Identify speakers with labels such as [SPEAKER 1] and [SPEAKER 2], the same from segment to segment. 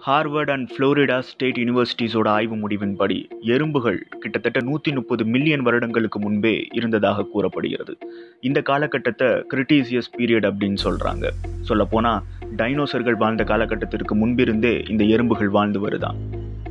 [SPEAKER 1] Harvard and Florida state யூனிவர்சிட்டிஸோட ஆய்வு முடிவின்படி எறும்புகள் கிட்டத்தட்ட நூற்றி முப்பது மில்லியன் வருடங்களுக்கு முன்பே இருந்ததாக கூறப்படுகிறது இந்த காலகட்டத்தை கிரிட்டீசியஸ் பீரியட் அப்படின்னு சொல்கிறாங்க சொல்லப்போனால் டைனோசர்கள் வாழ்ந்த காலகட்டத்திற்கு முன்பிருந்தே இந்த எறும்புகள் வாழ்ந்து வருதான்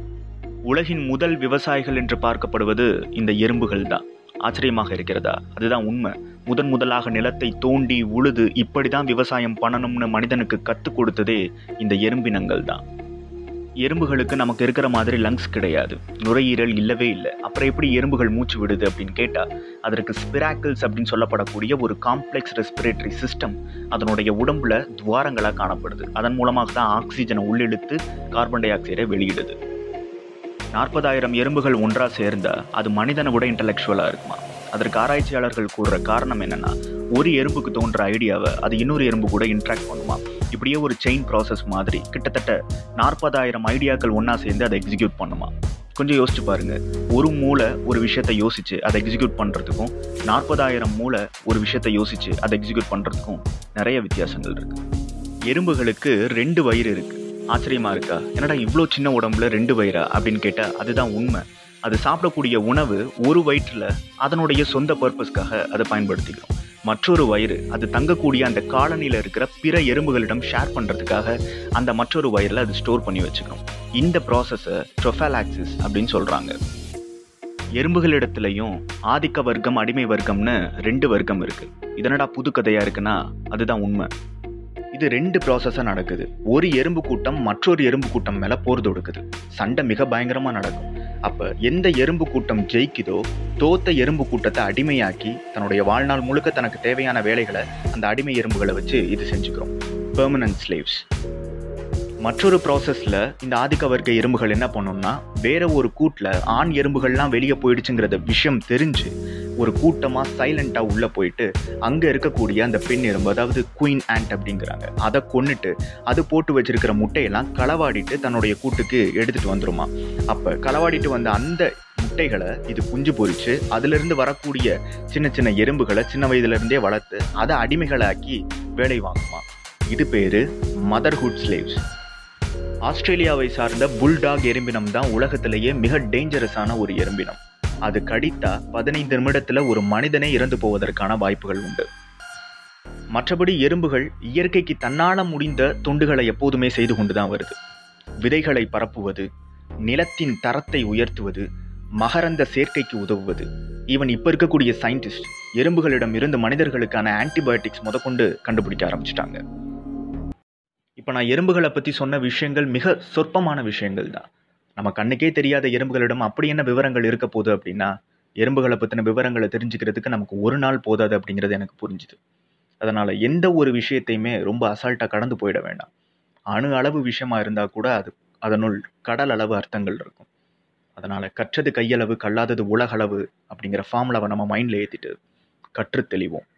[SPEAKER 1] உலகின் முதல் விவசாயிகள் என்று பார்க்கப்படுவது இந்த எறும்புகள் தான் ஆச்சரியமாக இருக்கிறதா அதுதான் உண்மை முதன் முதலாக நிலத்தை தோண்டி உழுது இப்படி தான் விவசாயம் பண்ணணும்னு மனிதனுக்கு கற்றுக் கொடுத்ததே இந்த எறும்பினங்கள் தான் எறும்புகளுக்கு நமக்கு இருக்கிற மாதிரி லங்ஸ் கிடையாது நுரையீரல் இல்லவே இல்லை அப்புறம் எப்படி எறும்புகள் மூச்சு விடுது அப்படின்னு கேட்டால் அதற்கு ஸ்பிராக்கிள்ஸ் அப்படின்னு சொல்லப்படக்கூடிய ஒரு காம்ப்ளெக்ஸ் ரெஸ்பிரேட்டரி சிஸ்டம் அதனுடைய உடம்புல துவாரங்களாக காணப்படுது அதன் மூலமாக தான் ஆக்சிஜனை உள்ளிழுத்து கார்பன் டை ஆக்சைடை வெளியிடுது நாற்பதாயிரம் எறும்புகள் ஒன்றாக சேர்ந்தா அது மனிதனை விட இன்டலெக்சுவலாக இருக்குமா அதற்கு ஆராய்ச்சியாளர்கள் கூறுற காரணம் என்னன்னா ஒரு எறும்புக்கு தோன்ற ஐடியாவை அது இன்னொரு எறும்பு கூட இன்ட்ராக்ட் பண்ணுமா இப்படியே ஒரு செயின் ப்ராசஸ் மாதிரி கிட்டத்தட்ட நாற்பதாயிரம் ஐடியாக்கள் ஒன்றா சேர்ந்து அதை எக்ஸிக்யூட் பண்ணுமா கொஞ்சம் யோசிச்சு பாருங்க ஒரு மூளை ஒரு விஷயத்தை யோசிச்சு அதை எக்ஸிக்யூட் பண்ணுறதுக்கும் நாற்பதாயிரம் மூளை ஒரு விஷயத்தை யோசிச்சு அதை எக்ஸிக்யூட் பண்ணுறதுக்கும் நிறைய வித்தியாசங்கள் இருக்கு எறும்புகளுக்கு ரெண்டு வயிறு இருக்கு ஆச்சரியமா இருக்கா என்னடா இவ்வளோ சின்ன உடம்புல ரெண்டு வயிறா அப்படின்னு கேட்டால் அதுதான் உண்மை அது சாப்பிடக்கூடிய உணவு ஒரு வயிற்றில் அதனுடைய சொந்த பர்பஸ்க்காக அதை பயன்படுத்திக்கிறோம் மற்றொரு வயிறு அது தங்கக்கூடிய அந்த காலனியில் இருக்கிற பிற எறும்புகளிடம் ஷேர் பண்ணுறதுக்காக அந்த மற்றொரு வயிறில் அது ஸ்டோர் பண்ணி வச்சுக்கணும் இந்த ப்ராசஸை ட்ரொஃபாலாக்சிஸ் அப்படின்னு சொல்கிறாங்க எறும்புகளிடத்துலையும் ஆதிக்க வர்க்கம் அடிமை வர்க்கம்னு ரெண்டு வர்க்கம் இருக்குது இதனடா புது கதையாக இருக்குன்னா அதுதான் உண்மை இது ரெண்டு ப்ராசஸாக நடக்குது ஒரு எறும்பு கூட்டம் மற்றொரு எறும்பு கூட்டம் மேலே போர் தொடுக்குது சண்டை மிக பயங்கரமாக நடக்கும் அப்போ எந்த எறும்பு கூட்டம் ஜெயிக்குதோ தோத்த எறும்பு கூட்டத்தை அடிமையாக்கி தன்னுடைய வாழ்நாள் முழுக்க தனக்கு தேவையான வேலைகளை அந்த அடிமை எறும்புகளை வச்சு இது செஞ்சுக்கிறோம் பெர்மனன்ட் ஸ்லேவ்ஸ் மற்றொரு ப்ராசஸில் இந்த ஆதிக்க வர்க்க எறும்புகள் என்ன பண்ணும்னா வேற ஒரு கூட்டில் ஆண் எறும்புகள்லாம் வெளியே போயிடுச்சுங்கிறத விஷயம் தெரிஞ்சு ஒரு கூட்டமாக சைலண்ட்டாக உள்ளே போயிட்டு அங்கே இருக்கக்கூடிய அந்த பெண் எறும்பு அதாவது குயின் ஆண்ட் அப்படிங்கிறாங்க அதை கொன்னுட்டு அது போட்டு வச்சிருக்கிற முட்டையெல்லாம் களவாடிட்டு தன்னுடைய கூட்டுக்கு எடுத்துகிட்டு வந்துருமா அப்போ களவாடிட்டு வந்த அந்த முட்டைகளை இது குஞ்சு பொறிச்சு அதிலிருந்து வரக்கூடிய சின்ன சின்ன எறும்புகளை சின்ன வயதுலேருந்தே வளர்த்து அதை அடிமைகளாக்கி வேலை வாங்குமா இது பேர் மதர்ஹுட் ஸ்லேவ்ஸ் ஆஸ்திரேலியாவை சார்ந்த புல்டாக் எறும்பினம் தான் உலகத்திலேயே மிக டேஞ்சரஸான ஒரு எறும்பினம் அது கடித்தா பதினைந்து நிமிடத்துல ஒரு மனிதனே இறந்து போவதற்கான வாய்ப்புகள் உண்டு மற்றபடி எறும்புகள் இயற்கைக்கு தன்னால முடிந்த தொண்டுகளை எப்போதுமே செய்து கொண்டுதான் வருது விதைகளை பரப்புவது நிலத்தின் தரத்தை உயர்த்துவது மகரந்த சேர்க்கைக்கு உதவுவது ஈவன் இப்போ இருக்கக்கூடிய சயின்டிஸ்ட் எறும்புகளிடம் இருந்து மனிதர்களுக்கான ஆன்டிபயோட்டிக்ஸ் முதற்கொண்டு கண்டுபிடிக்க ஆரம்பிச்சிட்டாங்க இப்போ நான் எறும்புகளை பற்றி சொன்ன விஷயங்கள் மிக சொற்பமான விஷயங்கள் தான் நம்ம கண்ணுக்கே தெரியாத எறும்புகளிடம் அப்படி என்ன விவரங்கள் இருக்க போகுது அப்படின்னா எறும்புகளை பற்றின விவரங்களை தெரிஞ்சுக்கிறதுக்கு நமக்கு ஒரு நாள் போதாது அப்படிங்கிறது எனக்கு புரிஞ்சுது அதனால் எந்த ஒரு விஷயத்தையுமே ரொம்ப அசால்ட்டாக கடந்து போயிட வேண்டாம் அணு அளவு விஷயமா இருந்தால் கூட அது அதனுள் கடல் அளவு அர்த்தங்கள் இருக்கும் அதனால் கற்றது கையளவு கல்லாதது உலகளவு அப்படிங்கிற ஃபார்முலாவை நம்ம மைண்டில் ஏற்றிட்டு கற்று தெளிவோம்